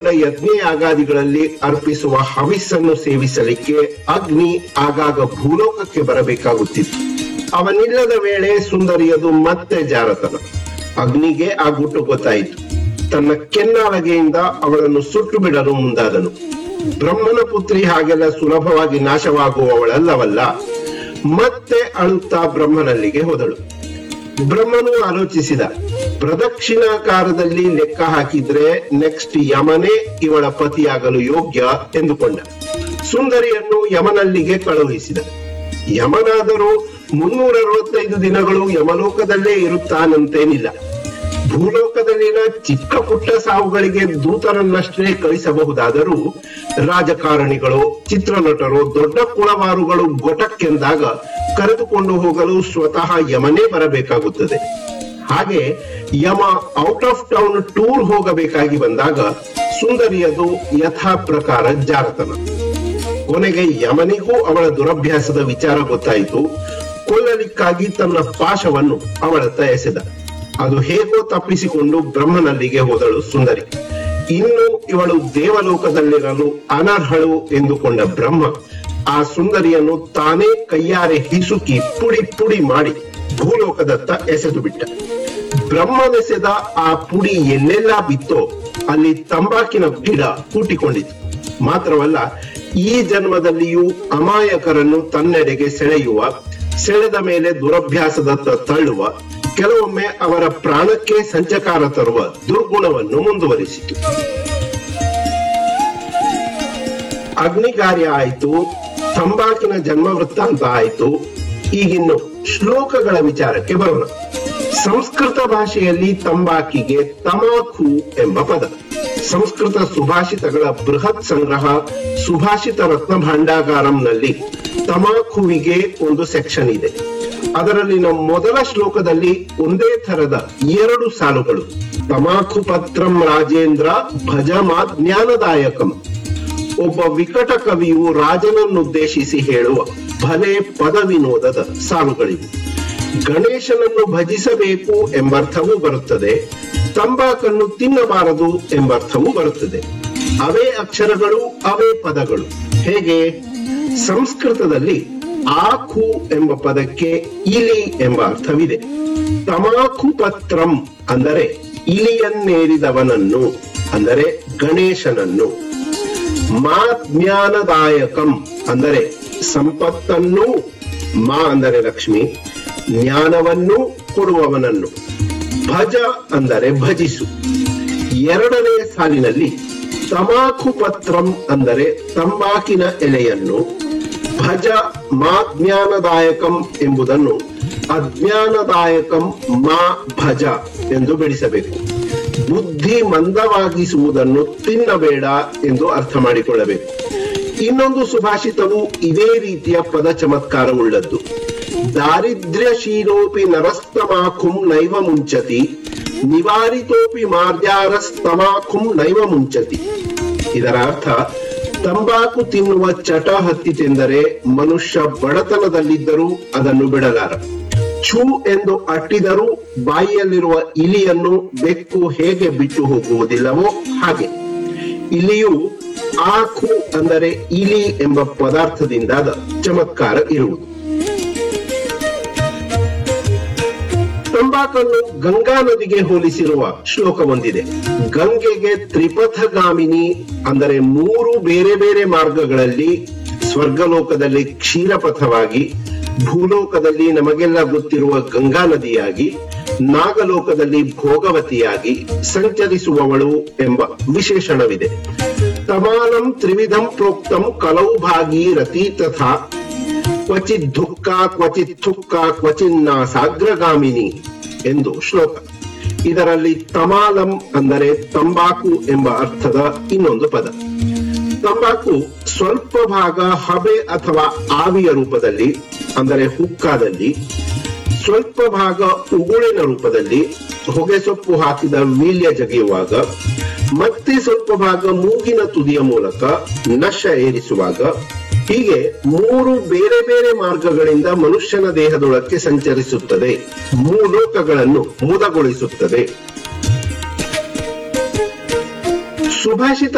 ಯಜ್ಞಯಾಗಾದಿಗಳಲ್ಲಿ ಅರ್ಪಿಸುವ ಹವಿಸ್ಸನ್ನು ಸೇವಿಸಲಿಕ್ಕೆ ಅಗ್ನಿ ಆಗಾಗ ಭೂಲೋಕಕ್ಕೆ ಬರಬೇಕಾಗುತ್ತಿತ್ತು ಅವನಿಲ್ಲದ ವೇಳೆ ಸುಂದರಿಯದು ಮತ್ತೆ ಜಾರತನ ಅಗ್ನಿಗೆ ಆ ಗುಟ್ಟು ಗೊತ್ತಾಯಿತು ತನ್ನ ಕೆನ್ನಾಲಗೆಯಿಂದ ಅವಳನ್ನು ಸುಟ್ಟು ಬಿಡಲು ಮುಂದಾದನು ಬ್ರಹ್ಮನ ಪುತ್ರಿ ಹಾಗೆಲ್ಲ ಸುಲಭವಾಗಿ ನಾಶವಾಗುವವಳಲ್ಲವಲ್ಲ ಮತ್ತೆ ಅಳುತ್ತಾ ಬ್ರಹ್ಮನಲ್ಲಿಗೆ ಹೋದಳು ಬ್ರಹ್ಮನು ಆಲೋಚಿಸಿದ ಪ್ರದಕ್ಷಿಣಾಕಾರದಲ್ಲಿ ಲೆಕ್ಕ ಹಾಕಿದ್ರೆ ನೆಕ್ಸ್ಟ್ ಯಮನೇ ಇವಳ ಪತಿಯಾಗಲು ಯೋಗ್ಯ ಎಂದುಕೊಂಡ ಸುಂದರಿಯನ್ನು ಯಮನಲ್ಲಿಗೆ ಕಳುಹಿಸಿದ ಯಮನಾದರೂ ಮುನ್ನೂರ ಅರವತ್ತೈದು ದಿನಗಳು ಯಮಲೋಕದಲ್ಲೇ ಇರುತ್ತಾನಂತೇನಿಲ್ಲ ಭೂಲೋಕದಲ್ಲಿನ ಚಿಕ್ಕ ಪುಟ್ಟ ಸಾವುಗಳಿಗೆ ದೂತರನ್ನಷ್ಟೇ ಕಳಿಸಬಹುದಾದರೂ ರಾಜಕಾರಣಿಗಳು ಚಿತ್ರನಟರು ದೊಡ್ಡ ಕುಳವಾರುಗಳು ಗೊಟಕ್ಕೆಂದಾಗ ಕರೆದುಕೊಂಡು ಹೋಗಲು ಸ್ವತಃ ಯಮನೇ ಬರಬೇಕಾಗುತ್ತದೆ ಹಾಗೆ Yama out of town tour ಹೋಗಬೇಕಾಗಿ ಬಂದಾಗ ಸುಂದರಿಯದು ಯಥಾ ಪ್ರಕಾರ ಜಾರತನ ಕೊನೆಗೆ ಯಮನಿಗೂ ಅವಳ ದುರಭ್ಯಾಸದ ವಿಚಾರ ಗೊತ್ತಾಯಿತು ಕೊಲ್ಲಲಿಕ್ಕಾಗಿ ತನ್ನ ಪಾಶವನ್ನು ಅವಳತ್ತ ಎಸೆದ ಅದು ಹೇಗೋ ತಪ್ಪಿಸಿಕೊಂಡು ಬ್ರಹ್ಮನಲ್ಲಿಗೆ ಹೋದಳು ಸುಂದರಿ ಇನ್ನು ಇವಳು ದೇವಲೋಕದಲ್ಲಿರಲು ಅನರ್ಹಳು ಎಂದುಕೊಂಡ ಬ್ರಹ್ಮ ಆ ಸುಂದರಿಯನ್ನು ತಾನೇ ಕೈಯಾರೆ ಹಿಸುಕಿ ಪುಡಿ ಪುಡಿ ಮಾಡಿ ಭೂಲೋಕದತ್ತ ಎಸೆದು ಬಿಟ್ಟ ಬ್ರಹ್ಮನೆಸೆದ ಆ ಪುಡಿ ಎಲ್ಲೆಲ್ಲ ಬಿತ್ತೋ ಅಲ್ಲಿ ತಂಬಾಕಿನ ಗಿಡ ಕೂಟಿಕೊಂಡಿತು ಮಾತ್ರವಲ್ಲ ಈ ಜನ್ಮದಲ್ಲಿಯೂ ಅಮಾಯಕರನ್ನು ತನ್ನೆಡೆಗೆ ಸೆಳೆಯುವ ಸೆಳೆದ ಮೇಲೆ ದುರಭ್ಯಾಸದತ್ತ ತಳ್ಳುವ ಕೆಲವೊಮ್ಮೆ ಅವರ ಪ್ರಾಣಕ್ಕೆ ಸಂಚಕಾರ ತರುವ ದುರ್ಗುಣವನ್ನು ಮುಂದುವರಿಸಿತು ಅಗ್ನಿ ಕಾರ್ಯ ಆಯಿತು ತಂಬಾಕಿನ ಜನ್ಮ ವೃತ್ತಾಂತ ಆಯಿತು ಈಗಿನ್ನು ಶ್ಲೋಕಗಳ ವಿಚಾರಕ್ಕೆ ಬರೋಣ ಸಂಸ್ಕೃತ ಭಾಷೆಯಲ್ಲಿ ತಂಬಾಕಿಗೆ ತಮಾಖು ಎಂಬ ಪದ ಸಂಸ್ಕೃತ ಸುಭಾಷಿತಗಳ ಬೃಹತ್ ಸಂಗ್ರಹ ಸುಭಾಷಿತ ರತ್ನ ಭಾಂಡಾಗಾರಂನಲ್ಲಿ ತಮಾಖುವಿಗೆ ಒಂದು ಸೆಕ್ಷನ್ ಇದೆ ಅದರಲ್ಲಿನ ಮೊದಲ ಶ್ಲೋಕದಲ್ಲಿ ಒಂದೇ ಥರದ ಎರಡು ಸಾಲುಗಳು ತಮಾಖು ಪತ್ರಂ ರಾಜೇಂದ್ರ ಭಜಮಾ ಜ್ಞಾನದಾಯಕಂ ಒಬ್ಬ ವಿಕಟ ಕವಿಯು ರಾಜನನ್ನುದ್ದೇಶಿಸಿ ಹೇಳುವ ಭಲೆ ಪದ ವಿನೋದದ ಸಾಲುಗಳಿವು ಗಣೇಶನನ್ನು ಭಜಿಸಬೇಕು ಎಂಬರ್ಥವೂ ಬರುತ್ತದೆ ತಂಬಾಕನ್ನು ತಿನ್ನಬಾರದು ಎಂಬರ್ಥವೂ ಬರುತ್ತದೆ ಅವೇ ಅಕ್ಷರಗಳು ಅವೇ ಪದಗಳು ಹೇಗೆ ಸಂಸ್ಕೃತದಲ್ಲಿ ಆಖು ಎಂಬ ಪದಕ್ಕೆ ಇಲಿ ಎಂಬ ಅರ್ಥವಿದೆ ತಮಾಖು ಪತ್ರಂ ಅಂದರೆ ಇಲಿಯನ್ನೇರಿದವನನ್ನು ಅಂದರೆ ಗಣೇಶನನ್ನು ಮಾ ಜ್ಞಾನದಾಯಕಂ ಅಂದರೆ ಸಂಪತ್ತನ್ನು ಮಾ ಅಂದರೆ ಲಕ್ಷ್ಮಿ ಜ್ಞಾನವನ್ನು ಕೊಡುವವನನ್ನು ಭಜ ಅಂದರೆ ಭಜಿಸು ಎರಡನೇ ಸಾಲಿನಲ್ಲಿ ತಮಾಖು ಪತ್ರಂ ಅಂದರೆ ತಂಬಾಕಿನ ಎಲೆಯನ್ನು ಭಜ ಮಾ ಜ್ಞಾನದಾಯಕಂ ಎಂಬುದನ್ನು ಅಜ್ಞಾನದಾಯಕಂ ಮಾ ಭಜ ಎಂದು ಬಿಡಿಸಬೇಕು ಬುದ್ಧಿ ಮಂದವಾಗಿಸುವುದನ್ನು ತಿನ್ನಬೇಡ ಎಂದು ಅರ್ಥ ಮಾಡಿಕೊಳ್ಳಬೇಕು ಇನ್ನೊಂದು ಸುಭಾಷಿತವು ಇದೇ ರೀತಿಯ ಪದ ಚಮತ್ಕಾರವುಳ್ಳದ್ದು ದಾರಿದ್ರ್ಯಶೀಲೋಪಿ ನರಸ್ತಮಾಖುಂ ನೈವ ಮುಂಚತಿ ನಿವಾರಿತೋಪಿ ಮಾರ್ಜಾರಸ್ತಮಾಖುಂ ನೈವ ಮುಂಚತಿ ಇದರ ಅರ್ಥ ತಂಬಾಕು ತಿನ್ನುವ ಚಟ ಹತ್ತಿತೆಂದರೆ ಮನುಷ್ಯ ಬಡತನದಲ್ಲಿದ್ದರೂ ಅದನ್ನು ಬಿಡಲಾರ ಛೂ ಎಂದು ಅಟ್ಟಿದರೂ ಬಾಯಿಯಲ್ಲಿರುವ ಇಲಿಯನ್ನು ಬೆಕ್ಕು ಹೇಗೆ ಬಿಟ್ಟು ಹೋಗುವುದಿಲ್ಲವೋ ಹಾಗೆ ಇಲಿಯು ಆಖು ಅಂದರೆ ಇಲಿ ಎಂಬ ಪದಾರ್ಥದಿಂದಾದ ಚಮತ್ಕಾರ ಇರುವುದು ತಂಬಾಕನ್ನು ಗಂಗಾ ನದಿಗೆ ಹೋಲಿಸಿರುವ ಶ್ಲೋಕ ಒಂದಿದೆ ಗಂಗೆಗೆ ತ್ರಿಪಥಗಾಮಿನಿ ಅಂದರೆ ಮೂರು ಬೇರೆ ಬೇರೆ ಮಾರ್ಗಗಳಲ್ಲಿ ಸ್ವರ್ಗಲೋಕದಲ್ಲಿ ಕ್ಷೀರಪಥವಾಗಿ ಭೂಲೋಕದಲ್ಲಿ ನಮಗೆಲ್ಲ ಗೊತ್ತಿರುವ ಗಂಗಾ ನದಿಯಾಗಿ ನಾಗಲೋಕದಲ್ಲಿ ಭೋಗವತಿಯಾಗಿ ಸಂಚರಿಸುವವಳು ಎಂಬ ವಿಶೇಷಣವಿದೆ ತಮಾಲಂ ತ್ರಿವಿಧಂ ಪ್ರೋಕ್ತಂ ಕಲೌ ಭಾಗೀರತಿ ತಥಾ ಕ್ವಚಿತ್ ದುಃಖ ಕ್ವಚಿತ್ ಥುಕ್ಕ ಕ್ವಚಿನ್ನ ಸಾಗ್ರಗಾಮಿನಿ ಎಂದು ಶ್ಲೋಕ ಇದರಲ್ಲಿ ತಮಾಲಂ ಅಂದರೆ ತಂಬಾಕು ಎಂಬ ಅರ್ಥದ ಇನ್ನೊಂದು ಪದ ತಂಬಾಕು ಸ್ವಲ್ಪ ಭಾಗ ಹಬೆ ಅಥವಾ ಆವಿಯ ರೂಪದಲ್ಲಿ ಅಂದರೆ ಹುಕ್ಕಾದಲ್ಲಿ ಸ್ವಲ್ಪ ಭಾಗ ಉಗುಳಿನ ರೂಪದಲ್ಲಿ ಹೊಗೆ ಸೊಪ್ಪು ಹಾಕಿದ ವೀಲ್ಯ ಜಗಿಯುವಾಗ ಮತ್ತೆ ಸ್ವಲ್ಪ ಭಾಗ ಮೂಗಿನ ತುದಿಯ ಮೂಲಕ ನಶ ಏರಿಸುವಾಗ ಹೀಗೆ ಮೂರು ಬೇರೆ ಬೇರೆ ಮಾರ್ಗಗಳಿಂದ ಮನುಷ್ಯನ ದೇಹದೊಳಕ್ಕೆ ಸಂಚರಿಸುತ್ತದೆ ಮೂಲೋಕಗಳನ್ನು ಮುದಗೊಳಿಸುತ್ತದೆ ಸುಭಾಷಿತ